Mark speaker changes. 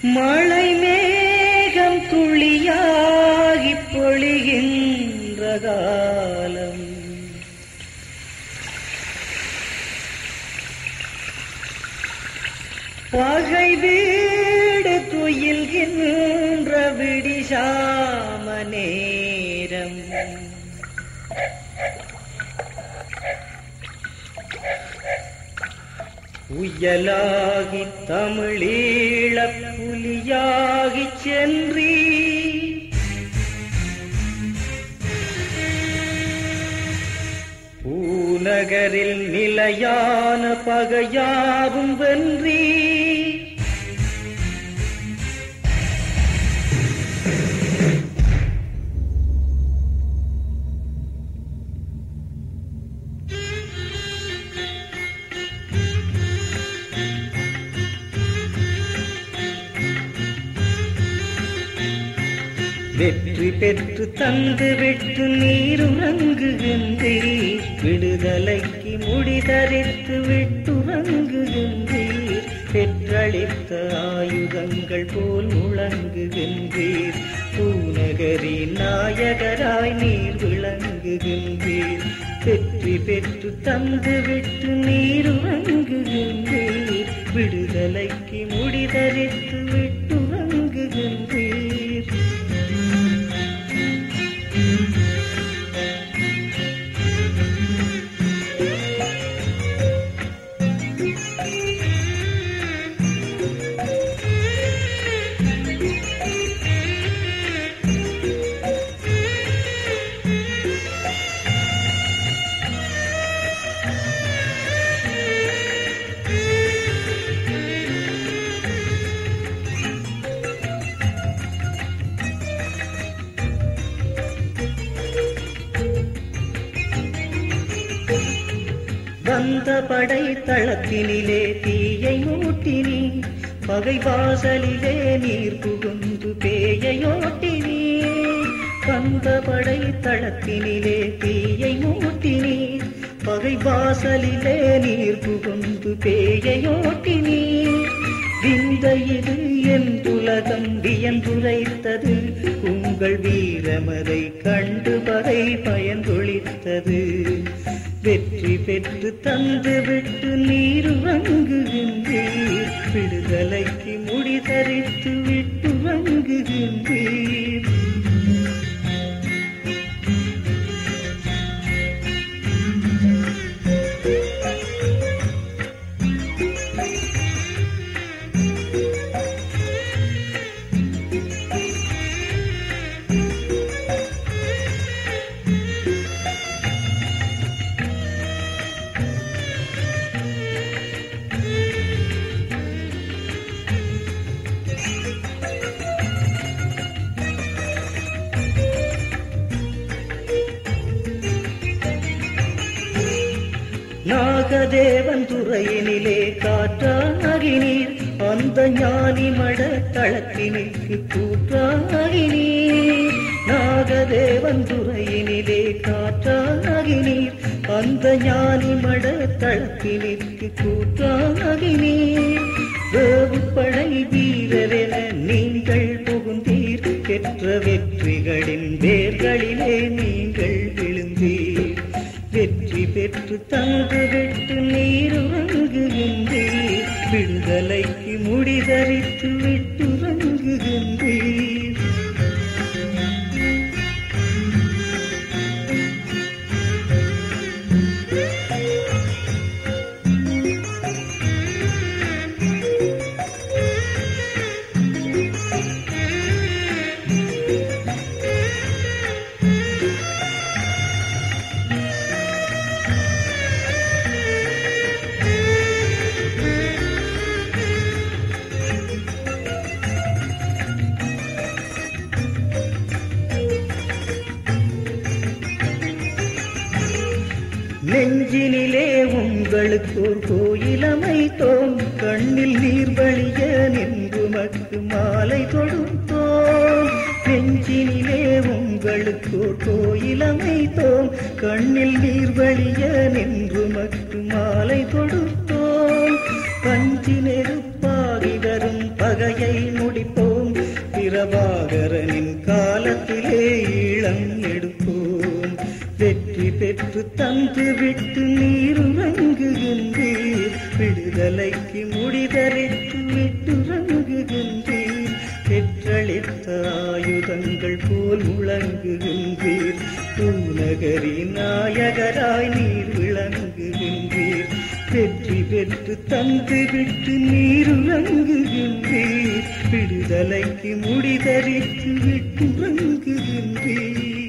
Speaker 1: மழை மேகம் துளியாகி பொழிகின்ற காலம் பகை வீடு துயில்கின்ற விடிசாம நேரம் உயலாகி தமிழீழ புலியாகி சென்றீ பூநகரில் நிலையான பகையாவும் வென்றீ வெற்றி பெற்று தந்து விட்டு நீருறங்குகின்றீர் விடுதலைக்கு முடிதரித்து விட்டுறங்குகின்றீர் பெற்றளித்த ஆயுதங்கள் போல் முழங்குகின்றீர் பூநகரின் நாயகராய் நீர் விளங்குகின்றீர் வெற்றி பெற்று தந்து விட்டு நீருறங்குகின்றீர் விடுதலைக்கு முடிதரித்து விட்டுறங்குகின்றீர் வந்த படை தளத்தினிலே தீயை மூட்டினி பகை வாசலிலே நீர் புகுந்து பேயையோட்டினி வந்த படை தளத்தினிலே தீயை மூட்டினி பகை வாசலிலே நீர் புகுந்து பேயையோட்டினி விந்த இது என் துலகம் வியந்துரைத்தது உங்கள் வீரமதை கண்டு பகை பயந்தொழித்தது வெற்றி பெற்று தந்து விட்டு நீர் வங்குகின்றீர் விடுதலைக்கு முடிதரித்து விட்டு வங்குகின்றீர் நாகதேவன் துறையினிலே காற்றாகினீர் அந்த ஞானி மட தளத்தினிற்கு கூற்றாகினீர் நாகதேவன் துறையினிலே காற்றாகினீர் அந்த ஞானி மட தளத்தினிற்கு கூற்றாகினீர் வேவுப்படை வீரரென நீங்கள் புகுந்தீர் பெற்ற வெற்றிகளின் வேர்களிலே நீங்கள் விழுந்தீர் வெற்றி பெற்று தந்து விட்டு நீருறங்குகின்றீர் விடுதலைக்கு முடிதரித்து விட்டுறங்குகின்றீர் நெஞ்சினிலே உங்களுக்கு ஒரு கோயில் அமைத்தோம் கண்ணில் நீர் வழிய நின்று மக்கு மாலை தொடுத்தோம் நெஞ்சினிலே உங்களுக்கு ஒரு கோயில் அமைத்தோம் கண்ணில் நீர் வழிய நின்று மக்கு மாலை தொடுத்தோம் பஞ்சி நெருப்பாகி வரும் பகையை முடி தந்து விட்டு நீருறங்குகின்றீர் விடுதலைக்கு முடிதறித்து விட்டுறங்குகின்றீர் பெற்றளித்த ஆயுதங்கள் போல் முழங்குகின்றீர் பூநகரி நாயகராய் நீர் விளங்குகின்றீர் வெற்றி பெற்று தந்து விட்டு நீருறங்குகின்றீர் விடுதலைக்கு முடிதறித்து விட்டுறங்குகின்றீர்